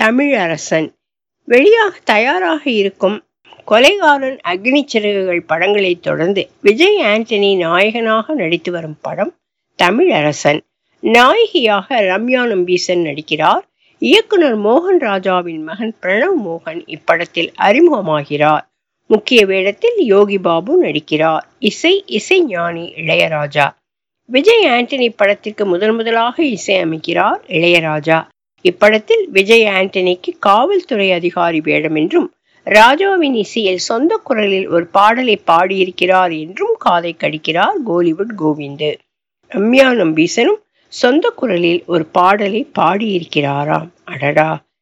தமிழரசன் வெளியாக தயாராக இருக்கும் கொலைகாரன் அக்னி சிறகுகள் படங்களை தொடர்ந்து விஜய் ஆண்டனி நாயகனாக நடித்து வரும் படம் தமிழரசன் நாயகியாக ரம்யா நம்பீசன் நடிக்கிறார் இயக்குனர் மோகன் ராஜாவின் மகன் பிரணவ் மோகன் இப்படத்தில் அறிமுகமாகிறார் முக்கிய வேடத்தில் யோகி பாபு நடிக்கிறார் இசை இசை ஞானி இளையராஜா விஜய் ஆண்டனி படத்திற்கு முதன் முதலாக இசையமைக்கிறார் இளையராஜா இப்படத்தில் விஜய் ஆண்டனிக்கு காவல்துறை அதிகாரி வேடம் என்றும் ராஜாவின் இசையில் சொந்த குரலில் ஒரு பாடலை பாடியிருக்கிறார் என்றும் காதை கடிக்கிறார் கோலிவுட் கோவிந்து ரம்யா நம்பீசனும் சொந்த குரலில் ஒரு பாடலை பாடியிருக்கிறாராம் அடடா